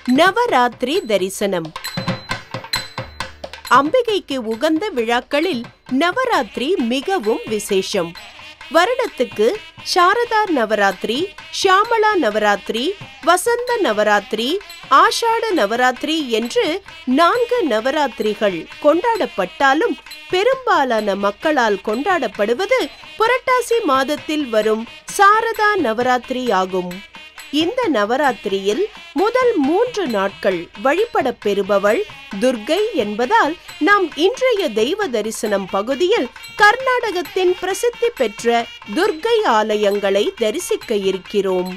நவராத்திரி தரிசனம் அம்பிகைக்கு உகந்த விழாக்களில் நவராத்திரி மிகவும் விசேஷம் வருடத்துக்கு சாரதா நவராத்திரி ஷியாமளா நவராத்திரி வசந்த நவராத்திரி ஆஷாட நவராத்திரி என்று நான்கு நவராத்திரிகள் கொண்டாடப்பட்டாலும் பெரும்பாலான மக்களால் கொண்டாடப்படுவது புரட்டாசி மாதத்தில் வரும் சாரதா நவராத்திரி ஆகும் இந்த நவராத்திரியில் முதல் மூன்று நாட்கள் வழிபடப் பெறுபவள் துர்கை என்பதால் நாம் இன்றைய தெய்வ தரிசனம் பகுதியில் கர்நாடகத்தின் பிரசித்தி பெற்ற துர்கை ஆலயங்களை தரிசிக்க இருக்கிறோம்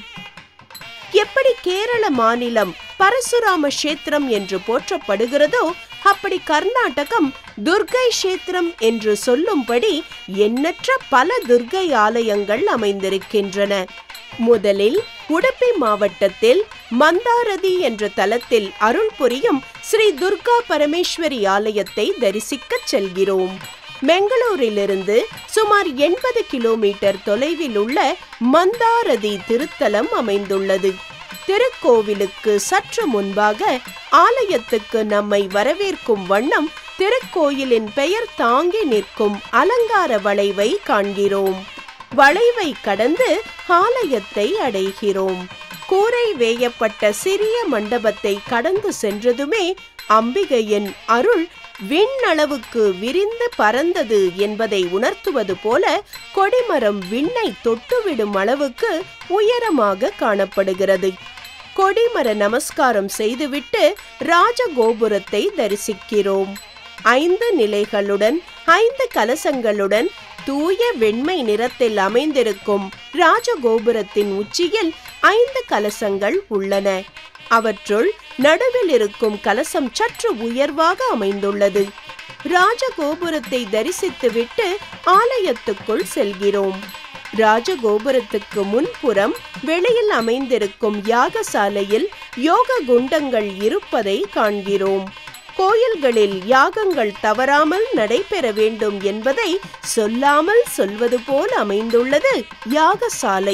எப்படி கேரள மாநிலம் பரசுராம கஷேத்திரம் என்று போற்றப்படுகிறதோ அப்படி கர்நாடகம் துர்கை கஷேத்திரம் என்று சொல்லும்படி எண்ணற்ற பல துர்கை ஆலயங்கள் அமைந்திருக்கின்றன முதலில் உடுப்பி மாவட்டத்தில் மந்தாரதி என்ற தலத்தில் அருள் புரியும் ஸ்ரீ துர்கா பரமேஸ்வரி ஆலயத்தை தரிசிக்கச் செல்கிறோம் பெங்களூரிலிருந்து சுமார் எண்பது கிலோமீட்டர் தொலைவில் உள்ள மந்தாரதி திருத்தலம் அமைந்துள்ளது திருக்கோவிலுக்கு சற்று முன்பாக ஆலயத்துக்கு நம்மை வரவேற்கும் வண்ணம் திருக்கோயிலின் பெயர் தாங்கி நிற்கும் அலங்கார வளைவை காண்கிறோம் வளைவை கடந்து ஆலயத்தை அடைகிறோம் கூரை வேயப்பட்ட சிறிய மண்டபத்தை கடந்து சென்றதுமே அம்பிகையின் அருள் விண்ணளவுக்கு விரிந்து பறந்தது என்பதை உணர்த்துவது போல கொடிமரம் விண்ணை தொட்டுவிடும் அளவுக்கு உயரமாக காணப்படுகிறது கொடிமர நமஸ்காரம் செய்துவிட்டு ராஜகோபுரத்தை தரிசிக்கிறோம் ஐந்து நிலைகளுடன் ஐந்து கலசங்களுடன் தூய வெண்மை நிறத்தில் அமைந்திருக்கும் ராஜகோபுரத்தின் உச்சியில் ஐந்து கலசங்கள் உள்ளன அவற்றுள் நடுவில் இருக்கும் கலசம் சற்று உயர்வாக அமைந்துள்ளது ராஜகோபுரத்தை தரிசித்துவிட்டு ஆலயத்துக்குள் செல்கிறோம் ராஜகோபுரத்துக்கு முன்புறம் வெளியில் அமைந்திருக்கும் யாகசாலையில் யோக குண்டங்கள் இருப்பதை காண்கிறோம் கோயில்களில் யாகங்கள் தவறாமல் நடைபெற வேண்டும் என்பதை சொல்லாமல் சொல்வது போல் அமைந்துள்ளது யாகசாலை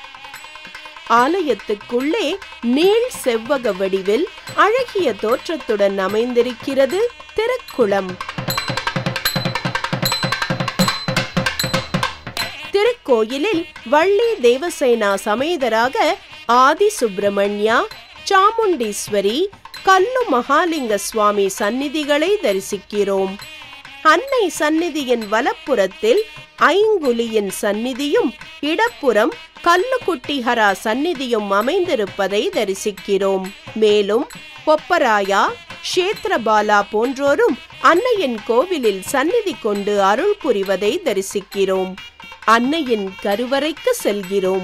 ஆலயத்துக்குள்ளே நீள் செவ்வக வடிவில் அழகிய தோற்றத்துடன் அமைந்திருக்கிறது திருக்குளம் திருக்கோயிலில் வள்ளி தேவசேனா சமேதராக ஆதி சுப்பிரமணியா சாமுண்டீஸ்வரி கல்லு மகாலிங்க சுவாமி சந்நிதிகளை தரிசிக்கிறோம் அன்னை சந்நிதியின் வலப்புறத்தில் ஐங்குலியின் சந்நிதியும் இடப்புறம் கல்லுக்குட்டிஹரா சந்நிதியும் அமைந்திருப்பதை தரிசிக்கிறோம் மேலும் பொப்பராயா க்ஷேத்திரபாலா போன்றோரும் அன்னையின் கோவிலில் சந்நிதி கொண்டு அருள் புரிவதை தரிசிக்கிறோம் அன்னையின் கருவறைக்கு செல்கிறோம்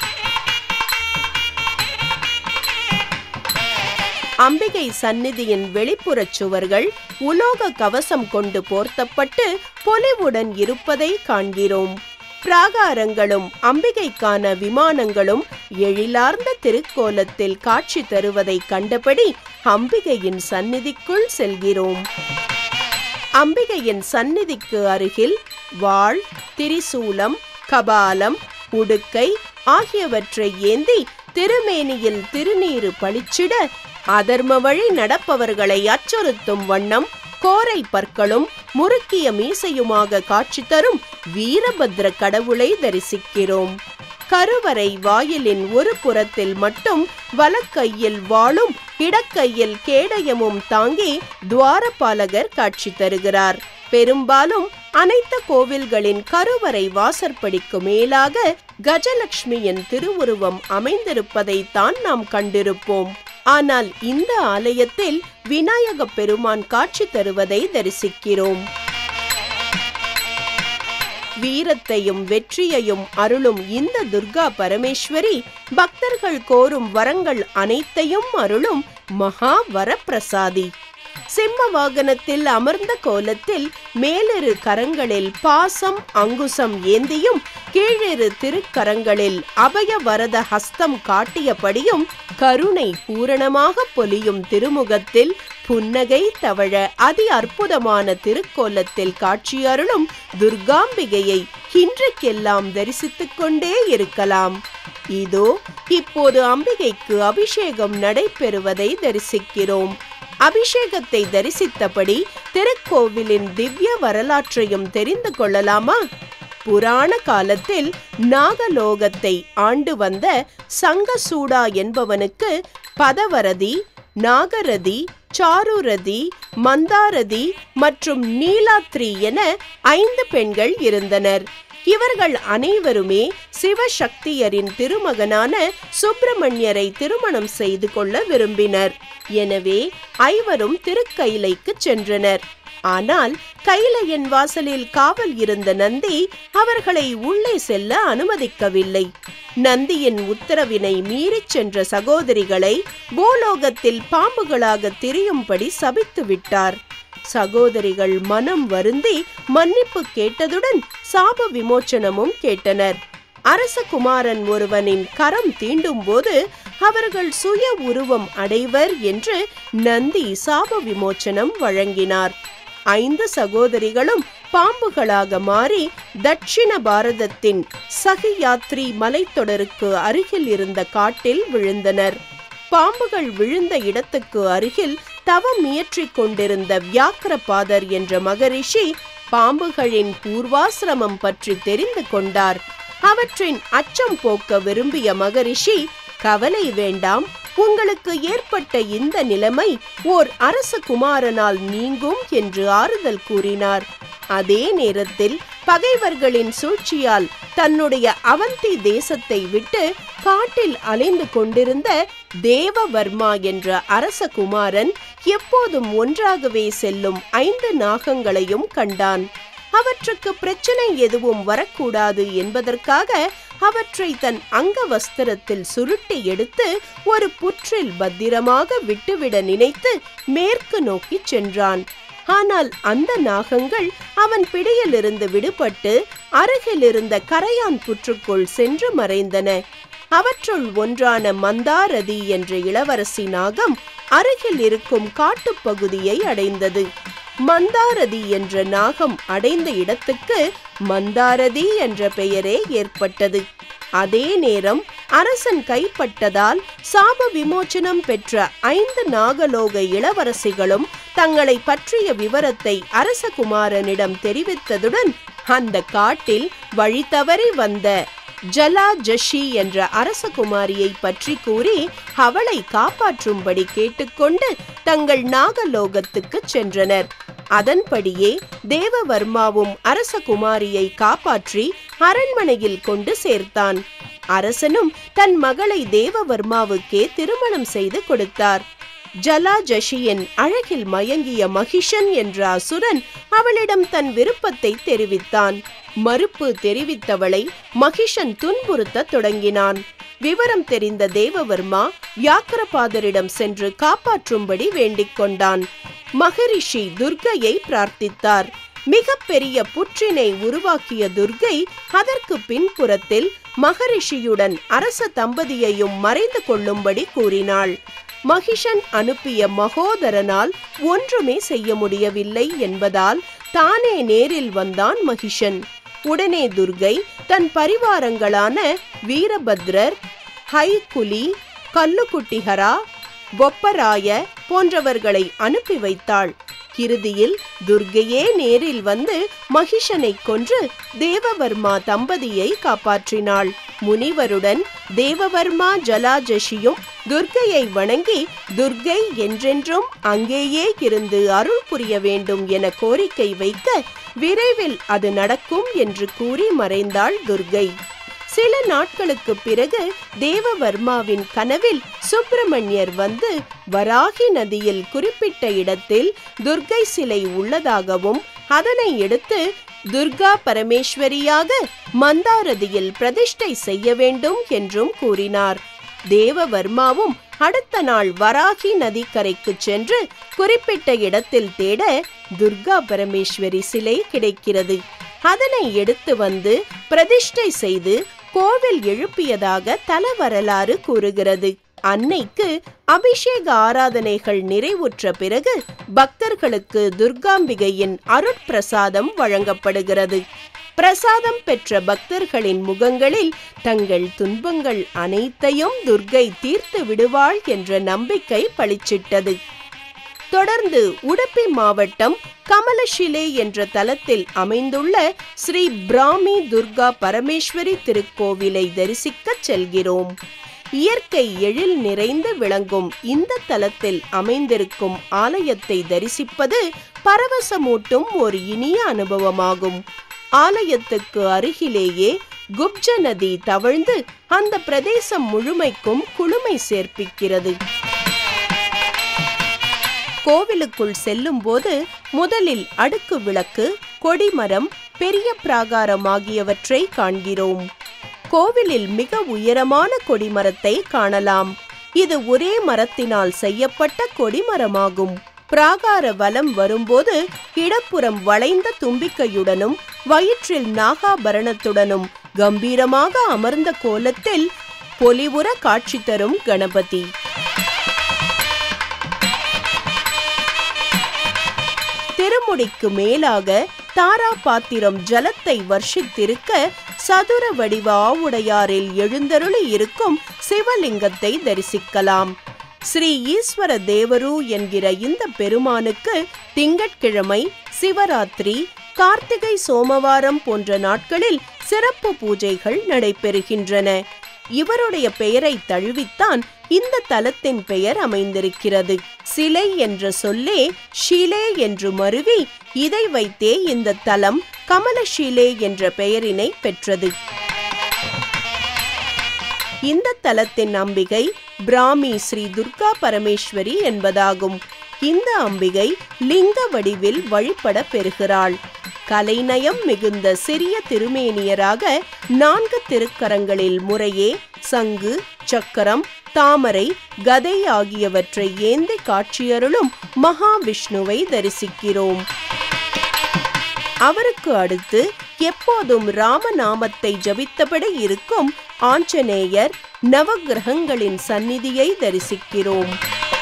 அம்பிகை சந்நிதியின் வெளிப்புறச் சுவர்கள் உலோக கவசம் கொண்டு போர்த்தப்பட்டு பொலிவுடன் இருப்பதை காண்கிறோம் பிராகாரங்களும் அம்பிகைக்கான விமானங்களும் எழிலார்ந்த திருக்கோலத்தில் காட்சி தருவதை கண்டபடி அம்பிகையின் சந்நிதிக்குள் செல்கிறோம் அம்பிகையின் சந்நிதிக்கு அருகில் வாள் திரிசூலம் கபாலம் உடுக்கை ஆகியவற்றை ஏந்தி திருமேனியில் திருநீறு பளிச்சிட அதர்ம வழி நடப்பவர்களை அச்சுறுத்தும் வண்ணம் கோரை பற்களும் முறுக்கிய மீசையுமாக காட்சி தரும் வீரபத்ர கடவுளை தரிசிக்கிறோம் கருவறை வாயிலின் ஒரு புறத்தில் மட்டும் வலக்கையில் வாளும் இடக்கையில் கேடயமும் தாங்கி துவாரபாலகர் காட்சி தருகிறார் பெரும்பாலும் அனைத்து கோவில்களின் கருவறை வாசற்படிக்கு மேலாக கஜலட்சுமியின் திருவுருவம் அமைந்திருப்பதை தான் நாம் கண்டிருப்போம் ஆனால் இந்த ஆலயத்தில் விநாயக பெருமான் காட்சி தருவதை தரிசிக்கிறோம் வீரத்தையும் வெற்றியையும் அருளும் இந்த துர்கா பரமேஸ்வரி பக்தர்கள் கோரும் வரங்கள் அனைத்தையும் அருளும் மகா வரப்பிரசாதி சிம்ம வாகனத்தில் அமர்ந்த கோலத்தில் மேலிரு கரங்களில் பாசம் அங்குசம் ஏந்தியும் கீழிரு திருக்கரங்களில் அபய வரத ஹஸ்தம் காட்டியபடியும் கருணை பூரணமாக பொலியும் திருமுகத்தில் புன்னகை தவழ அதி அற்புதமான திருக்கோலத்தில் காட்சியருளும் துர்காம்பிகையை இன்றைக்கெல்லாம் தரிசித்துக் கொண்டே இருக்கலாம் இதோ இப்போது அம்பிகைக்கு அபிஷேகம் நடைபெறுவதை தரிசிக்கிறோம் அபிஷேகத்தை தரிசித்தபடி திருக்கோவிலின் திவ்ய வரலாற்றையும் தெரிந்து கொள்ளலாமா புராண காலத்தில் நாகலோகத்தை ஆண்டு வந்த சங்கசூடா என்பவனுக்கு பதவரதி நாகரதி சாருரதி மந்தாரதி மற்றும் நீலாத்ரி என ஐந்து பெண்கள் இருந்தனர் இவர்கள் அனைவருமே சிவசக்தியரின் திருமகனான சுப்பிரமணியரை திருமணம் செய்து கொள்ள விரும்பினர் எனவே ஐவரும் திருக்கைலைக்கு சென்றனர் ஆனால் கைலையன் வாசலில் காவல் இருந்த நந்தி அவர்களை உள்ளே செல்ல அனுமதிக்கவில்லை நந்தியின் உத்தரவினை மீறிச் சென்ற சகோதரிகளை பூலோகத்தில் பாம்புகளாக திரியும்படி சபித்து விட்டார் சகோதரிகள் மனம் வருந்தி மன்னிப்பு கேட்டதுடன் சாப விமோச்சனமும் கேட்டனர் அரசகுமாரன் ஒருவனின் கரம் தீண்டும் போது அவர்கள் சுய உருவம் அடைவர் என்று நந்தி சாப விமோச்சனம் வழங்கினார் ஐந்து சகோதரிகளும் பாம்புகளாக மாறி தட்சிண பாரதத்தின் சகியாத்ரி மலைத்தொடருக்கு அருகில் இருந்த காட்டில் விழுந்தனர் பாம்புகள் விழுந்த இடத்துக்கு அருகில் தவம் இயற்றிக் கொண்டிருந்த வியாக்கிரபாதர் என்ற மகரிஷி பாம்புகளின் பூர்வாசிரமம் பற்றி தெரிந்து கொண்டார் அவற்றின் அச்சம் போக்க விரும்பிய மகரிஷி கவலை வேண்டாம் உங்களுக்கு ஏற்பட்ட இந்த நிலைமை ஓர் அரச குமாரனால் நீங்கும் என்று ஆறுதல் கூறினார் அதே நேரத்தில் பகைவர்களின் சூழ்ச்சியால் தன்னுடைய அவந்தி தேசத்தை விட்டு காட்டில் அலைந்து கொண்டிருந்த தேவவர்மா என்ற அரச குமாரன் எப்போதும் ஒன்றாகவே செல்லும் ஐந்து நாகங்களையும் கண்டான் அவற்றுக்கு பிரச்சனை எதுவும் வரக்கூடாது என்பதற்காக அவற்றை தன் அங்க வஸ்திரத்தில் சுருட்டி எடுத்து ஒரு புற்றில் பத்திரமாக விட்டுவிட நினைத்து மேற்கு நோக்கி சென்றான் ஆனால் அந்த நாகங்கள் அவன் பிடியிலிருந்து விடுபட்டு அருகில் இருந்த கரையான் புற்றுக்குள் சென்று மறைந்தன அவற்றுள் ஒன்றான மந்தாரதி என்ற இளவரசி நாகம் அருகில் இருக்கும் காட்டுப்பகுதியை அடைந்தது மந்தாரதி என்ற நாகம் அடைந்த இடத்துக்கு மந்தாரதி என்ற பெயரே ஏற்பட்டது அதே நேரம் அரசன் கைப்பட்டதால் சாப விமோச்சனம் பெற்ற ஐந்து நாகலோக இளவரசிகளும் தங்களை பற்றிய விவரத்தை அரசகுமாரனிடம் தெரிவித்ததுடன் அந்த காட்டில் வழி தவறி வந்த ஜலா ஜஷி என்ற அரசகுமாரியை பற்றி கூறி அவளை காப்பாற்றும்படி கேட்டுக்கொண்டு தங்கள் நாகலோகத்துக்கு சென்றனர் அதன்படியே தேவவர்மாவும் அரசகுமாரியை காப்பாற்றி அரண்மனையில் கொண்டு சேர்த்தான் அரசனும் தன் மகளை தேவவர்மாவுக்கே திருமணம் செய்து கொடுத்தார் ஜலாஜஷியின் அழகில் மயங்கிய மகிஷன் என்ற அசுரன் அவளிடம் தன் விருப்பத்தை தெரிவித்தான் மறுப்பு தெரிவித்தவளை மகிஷன் துன்புறுத்த தொடங்கினான் விவரம் தெரிந்த தேவவர்மா வியாக்கிரபாதரிடம் சென்று காப்பாற்றும்படி வேண்டிக் கொண்டான் மகரிஷி துர்க்கையை பிரார்த்தித்தார் மிக பெரிய புற்றினை உருவாக்கிய துர்கை அதற்கு பின்புறத்தில் மகரிஷியுடன் அரச தம்பதியையும் மறைந்து கொள்ளும்படி கூறினாள் மகிஷன் அனுப்பிய மகோதரனால் ஒன்றுமே செய்ய முடியவில்லை என்பதால் தானே நேரில் வந்தான் மகிஷன் உடனே துர்கை தன் பரிவாரங்களான வீரபத்ரர் ஹைகுலி கல்லுக்குட்டிகரா பொப்பராய போன்றவர்களை அனுப்பி வைத்தாள் இறுதியில் துர்கையே நேரில் வந்து மகிஷனை கொன்று தேவவர்மா தம்பதியை காப்பாற்றினாள் முனிவருடன் தேவவர்மா ஜலாஜஷியும் துர்க்கையை வணங்கி துர்க்கை என்றென்றும் அங்கேயே இருந்து அருள் புரிய வேண்டும் என கோரிக்கை வைக்க விரைவில் அது நடக்கும் என்று கூறி மறைந்தாள் துர்கை சில நாட்களுக்கு பிறகு தேவவர்மாவின் கனவில் சுப்பிரமணியர் வந்து வராகி நதியில் குறிப்பிட்ட இடத்தில் துர்கை சிலை உள்ளதாகவும் அதனை எடுத்து துர்கா பரமேஸ்வரியாக மந்தாரதியில் பிரதிஷ்டை செய்ய வேண்டும் என்றும் கூறினார் தேவவர்மாவும் அடுத்த நாள் வராகி நதிக்கரைக்கு சென்று குறிப்பிட்ட இடத்தில் தேட துர்கா பரமேஸ்வரி சிலை கிடைக்கிறது அதனை எடுத்து வந்து பிரதிஷ்டை செய்து கோவில் எழுப்பியதாக தல வரலாறு கூறுகிறது அன்னைக்கு அபிஷேக ஆராதனைகள் நிறைவுற்ற பிறகு பக்தர்களுக்கு துர்காம்பிகையின் அருட்பிரசாதம் வழங்கப்படுகிறது பிரசாதம் பெற்ற பக்தர்களின் முகங்களில் தங்கள் துன்பங்கள் அனைத்தையும் துர்கை தீர்த்து விடுவாள் என்ற நம்பிக்கை பளிச்சிட்டது தொடர்ந்து உடுப்பி மாவட்டம் கமலஷிலே என்ற தலத்தில் அமைந்துள்ள ஸ்ரீ பிராமி துர்கா பரமேஸ்வரி திருக்கோவிலை தரிசிக்கச் செல்கிறோம் இயற்கை எழில் நிறைந்து விளங்கும் இந்த தலத்தில் அமைந்திருக்கும் ஆலயத்தை தரிசிப்பது பரவசமூட்டும் ஒரு இனிய அனுபவமாகும் ஆலயத்துக்கு அருகிலேயே குப்ஜ நதி தவழ்ந்து அந்த பிரதேசம் முழுமைக்கும் குளுமை சேர்ப்பிக்கிறது கோவிலுக்குள் செல்லும் போது முதலில் அடுக்கு விளக்கு கொடிமரம் பெரிய பிராகாரம் ஆகியவற்றை காண்கிறோம் கோவிலில் மிக உயரமான கொடிமரத்தை காணலாம் இது ஒரே மரத்தினால் செய்யப்பட்ட கொடிமரமாகும் பிராகார வலம் வரும்போது இடப்புறம் வளைந்த தும்பிக்கையுடனும் வயிற்றில் நாகாபரணத்துடனும் கம்பீரமாக அமர்ந்த கோலத்தில் பொலிவுற காட்சி தரும் கணபதி திருமுடிக்கு மேலாக தாரா பாத்திரம் ஜலத்தை வர்ஷித்திருக்க சதுர வடிவ ஆவுடையாரில் எழுந்தருளி இருக்கும் சிவலிங்கத்தை தரிசிக்கலாம் ஸ்ரீ ஈஸ்வர தேவரு என்கிற இந்த பெருமானுக்கு திங்கட்கிழமை சிவராத்திரி கார்த்திகை சோமவாரம் போன்ற நாட்களில் சிறப்பு பூஜைகள் நடைபெறுகின்றன இவருடைய பெயரை தழுவித்தான் இந்த தலத்தின் பெயர் அமைந்திருக்கிறது சிலை என்ற சொல்லே ஷிலே என்று மருவி இதை வைத்தே இந்த தலம் கமலஷீலே என்ற பெயரினை பெற்றது இந்த தலத்தின் அம்பிகை பிராமி ஸ்ரீ துர்கா பரமேஸ்வரி என்பதாகும் இந்த அம்பிகை லிங்க வடிவில் வழிபட பெறுகிறாள் கலைநயம் மிகுந்த சிறிய திருமேனியராக நான்கு திருக்கரங்களில் முறையே சங்கு சக்கரம் தாமரை கதை ஆகியவற்றை ஏந்தி காட்சியருளும் மகாவிஷ்ணுவை தரிசிக்கிறோம் அவருக்கு அடுத்து எப்போதும் ராமநாமத்தை ஜபித்தபடி இருக்கும் ஆஞ்சநேயர் நவகிரகங்களின் சந்நிதியை தரிசிக்கிறோம்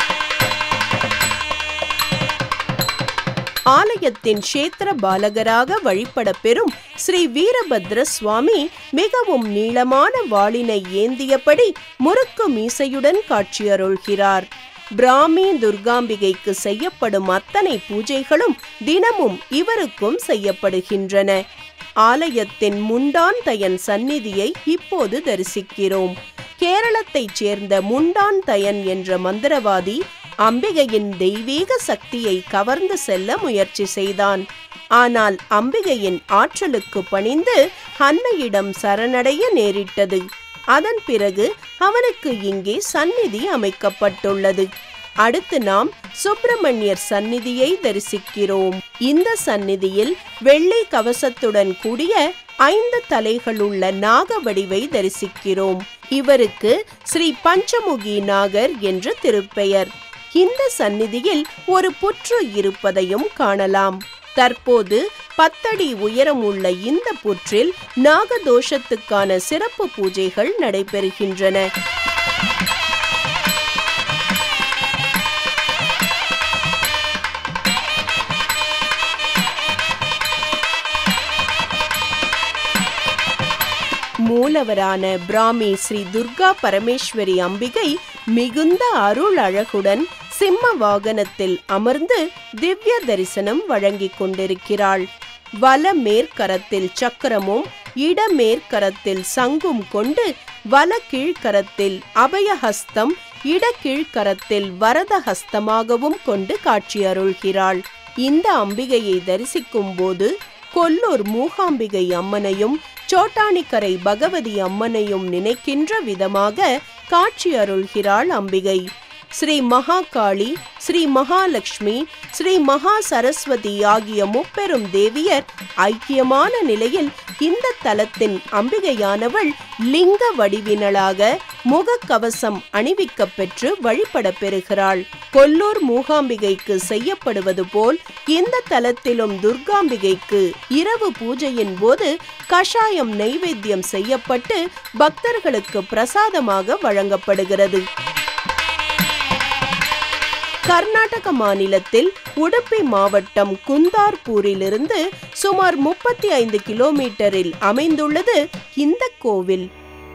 ஆலயத்தின் க்ஷேத்திர பாலகராக வழிபட பெறும் ஸ்ரீ வீரபத்ர சுவாமி மிகவும் நீளமான வாளினை ஏந்தியபடி முறுக்கு மீசையுடன் காட்சியருள்கிறார் பிராமி துர்காம்பிகைக்கு செய்யப்படும் அத்தனை பூஜைகளும் தினமும் இவருக்கும் செய்யப்படுகின்றன ஆலயத்தின் முண்டான் தயன் சந்நிதியை இப்போது தரிசிக்கிறோம் கேரளத்தைச் சேர்ந்த முண்டான் தயன் என்ற மந்திரவாதி அம்பிகையின் தெய்வீக சக்தியை கவர்ந்து செல்ல முயற்சி செய்தான் ஆனால் அம்பிகையின் ஆற்றலுக்கு பணிந்து அன்னையிடம் சரணடைய நேரிட்டது அதன் பிறகு அவனுக்கு இங்கே சந்நிதி அமைக்கப்பட்டுள்ளது அடுத்து நாம் சுப்பிரமணியர் சந்நிதியை தரிசிக்கிறோம் இந்த சந்நிதியில் வெள்ளை கவசத்துடன் கூடிய ஐந்து தலைகளுள்ள நாக வடிவை தரிசிக்கிறோம் இவருக்கு ஸ்ரீ பஞ்சமுகி நாகர் என்று திருப்பெயர் இந்த சந்நிதியில் ஒரு புற்று இருப்பதையும் காணலாம் தற்போது பத்தடி உயரம் உள்ள இந்த புற்றில் நாகதோஷத்துக்கான சிறப்பு பூஜைகள் நடைபெறுகின்றன மூலவரான பிராமி ஸ்ரீ துர்கா பரமேஸ்வரி அம்பிகை மிகுந்த அருள் அழகுடன் சிம்ம வாகனத்தில் அமர்ந்து திவ்ய தரிசனம் வழங்கிக் கொண்டிருக்கிறாள் வல மேற்கரத்தில் சக்கரமும் இடமேற்கரத்தில் சங்கும் கொண்டு வல கீழ்கரத்தில் அபயஹஸ்தம் இடக்கீழ்கரத்தில் வரதஹஸ்தமாகவும் கொண்டு காட்சியருள்கிறாள் இந்த அம்பிகையை தரிசிக்கும் போது கொல்லூர் மூகாம்பிகை அம்மனையும் சோட்டானிக்கரை பகவதி அம்மனையும் நினைக்கின்ற விதமாக காட்சி அருள்கிறாள் அம்பிகை ஸ்ரீ மகாகாளி ஸ்ரீ மகாலட்சுமி ஸ்ரீ மகா சரஸ்வதி ஆகிய முப்பெரும் தேவியர் ஐக்கியமான நிலையில் இந்த தலத்தின் அம்பிகையானவள் லிங்க வடிவினளாக முகக்கவசம் அணிவிக்கப் பெற்று வழிபட பெறுகிறாள் கொல்லூர் மூகாம்பிகைக்கு செய்யப்படுவது போல் இந்த தலத்திலும் துர்காம்பிகைக்கு இரவு பூஜையின் போது கஷாயம் நைவேத்தியம் செய்யப்பட்டு பக்தர்களுக்கு பிரசாதமாக வழங்கப்படுகிறது கர்நாடக மாநிலத்தில் உடுப்பி மாவட்டம் குந்தார்பூரிலிருந்து சுமார் முப்பத்தி ஐந்து கிலோமீட்டரில் அமைந்துள்ளது இந்த கோவில்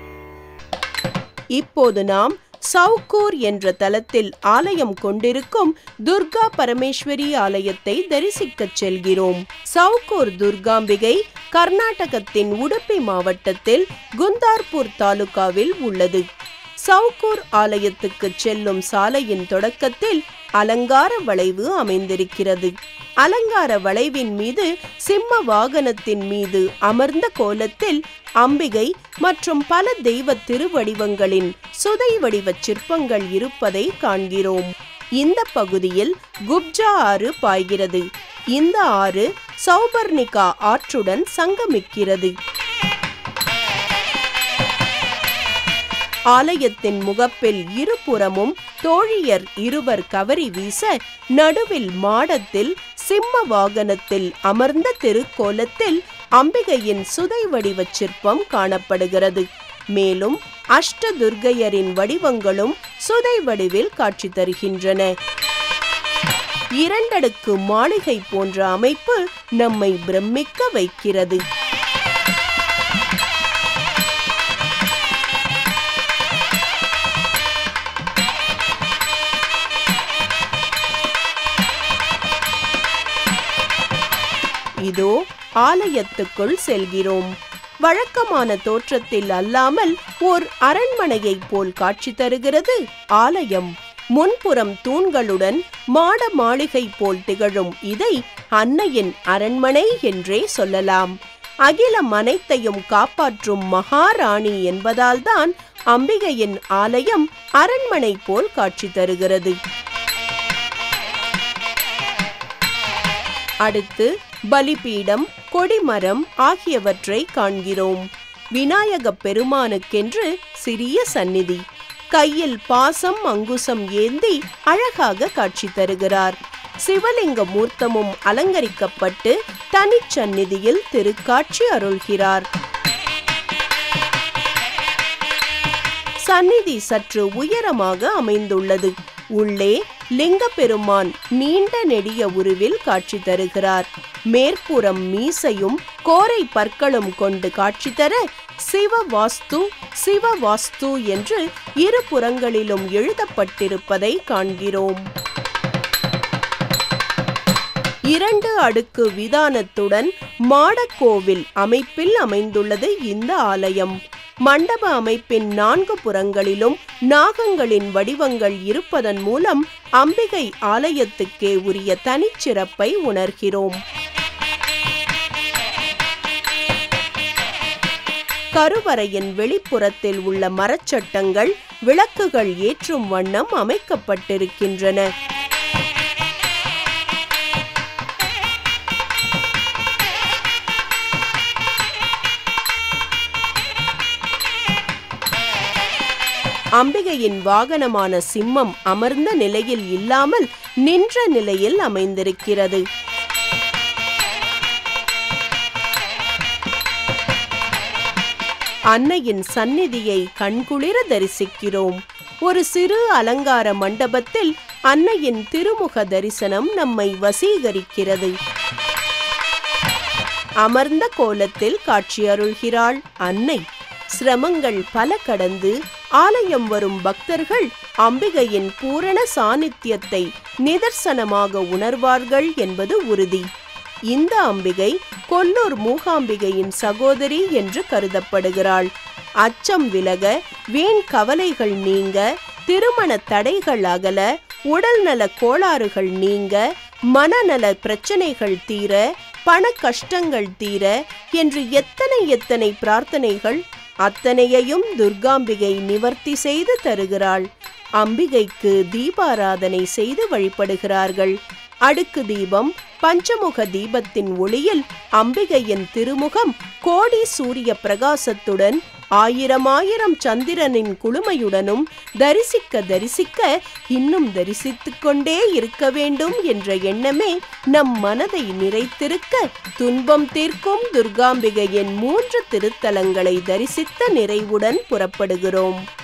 இப்போது நாம் சவுக்கூர் என்ற தலத்தில் ஆலயம் கொண்டிருக்கும் துர்கா பரமேஸ்வரி ஆலயத்தை தரிசிக்கச் செல்கிறோம் சவுக்கூர் துர்காம்பிகை கர்நாடகத்தின் உடுப்பி மாவட்டத்தில் குந்தார்பூர் தாலுகாவில் உள்ளது சவுக்கூர் ஆலயத்துக்கு செல்லும் சாலையின் தொடக்கத்தில் அலங்கார வளைவு அமைந்திருக்கிறது அலங்கார வளைவின் மீது சிம்ம வாகனத்தின் மீது அமர்ந்த கோலத்தில் அம்பிகை மற்றும் பல தெய்வ திருவடிவங்களின் சுதை வடிவச் சிற்பங்கள் இருப்பதை காண்கிறோம் இந்த பகுதியில் குப்ஜா ஆறு பாய்கிறது இந்த ஆறு சௌபர்ணிகா ஆற்றுடன் சங்கமிக்கிறது ஆலயத்தின் முகப்பில் இருபுறமும் தோழியர் இருவர் கவரி வீச நடுவில் மாடத்தில் சிம்ம வாகனத்தில் அமர்ந்த திருக்கோலத்தில் அம்பிகையின் சுதை வடிவச் சிற்பம் காணப்படுகிறது மேலும் அஷ்ட துர்க்கையரின் வடிவங்களும் சுதை வடிவில் காட்சி தருகின்றன இரண்டடுக்கு மாளிகை போன்ற அமைப்பு நம்மை பிரமிக்க வைக்கிறது இதோ ஆலயத்துக்குள் செல்கிறோம் வழக்கமான தோற்றத்தில் அல்லாமல் ஓர் அரண்மனையைப் போல் காட்சி தருகிறது ஆலயம் முன்புறம் தூண்களுடன் மாட மாளிகை போல் திகழும் இதை அன்னையின் அரண்மனை என்றே சொல்லலாம் அகிலம் அனைத்தையும் காப்பாற்றும் மகாராணி என்பதால்தான் அம்பிகையின் ஆலயம் அரண்மனை போல் காட்சி தருகிறது அடுத்து பலிபீடம் கொடிமரம் ஆகியவற்றை காண்கிறோம் விநாயகப் பெருமானுக்கென்று சிறிய சந்நிதி கையில் பாசம் அங்குசம் ஏந்தி அழகாக காட்சி தருகிறார் சிவலிங்க மூர்த்தமும் அலங்கரிக்கப்பட்டு தனிச்சந்நிதியில் திருக்காட்சி அருள்கிறார் சந்நிதி சற்று உயரமாக அமைந்துள்ளது உள்ளே லிங்க பெருமான் நீண்ட நெடிய உருவில் காட்சி தருகிறார் மேற்புறம் மீசையும் கோரை பற்களும் கொண்டு காட்சி தர சிவ வாஸ்து சிவ வாஸ்து என்று இரு புறங்களிலும் எழுதப்பட்டிருப்பதை காண்கிறோம் இரண்டு அடுக்கு விதானத்துடன் மாடக்கோவில் அமைப்பில் அமைந்துள்ளது இந்த ஆலயம் மண்டப அமைப்பின் நான்கு புறங்களிலும் நாகங்களின் வடிவங்கள் இருப்பதன் மூலம் அம்பிகை ஆலயத்துக்கே உரிய தனிச்சிறப்பை உணர்கிறோம் கருவறையின் வெளிப்புறத்தில் உள்ள மரச்சட்டங்கள் விளக்குகள் ஏற்றும் வண்ணம் அமைக்கப்பட்டிருக்கின்றன அம்பிகையின் வாகனமான சிம்மம் அமர்ந்த நிலையில் இல்லாமல் நின்ற நிலையில் அமைந்திருக்கிறது அன்னையின் சந்நிதியை கண்குளிர தரிசிக்கிறோம் ஒரு சிறு அலங்கார மண்டபத்தில் அன்னையின் திருமுக தரிசனம் நம்மை வசீகரிக்கிறது அமர்ந்த கோலத்தில் காட்சியருள்கிறாள் அன்னை சிரமங்கள் பல கடந்து ஆலயம் வரும் பக்தர்கள் அம்பிகையின் பூரண சாநித்தியத்தை நிதர்சனமாக உணர்வார்கள் என்பது உறுதி இந்த அம்பிகை கொல்லூர் மூகாம்பிகையின் சகோதரி என்று கருதப்படுகிறாள் அச்சம் விலக வீண் கவலைகள் நீங்க திருமண தடைகள் அகல உடல்நல கோளாறுகள் நீங்க மனநல பிரச்சனைகள் தீர பண கஷ்டங்கள் தீர என்று எத்தனை எத்தனை பிரார்த்தனைகள் அத்தனையையும் துர்காம்பிகை நிவர்த்தி செய்து தருகிறாள் அம்பிகைக்கு தீபாராதனை செய்து வழிபடுகிறார்கள் அடுக்கு தீபம் பஞ்சமுக தீபத்தின் ஒளியில் அம்பிகையின் திருமுகம் கோடி சூரிய பிரகாசத்துடன் ஆயிரம் ஆயிரம் சந்திரனின் குளுமையுடனும் தரிசிக்க தரிசிக்க இன்னும் தரிசித்துக் கொண்டே இருக்க வேண்டும் என்ற எண்ணமே நம் மனதை நிறைத்திருக்க துன்பம் தீர்க்கும் துர்காம்பிகையின் மூன்று திருத்தலங்களை தரிசித்த நிறைவுடன் புறப்படுகிறோம்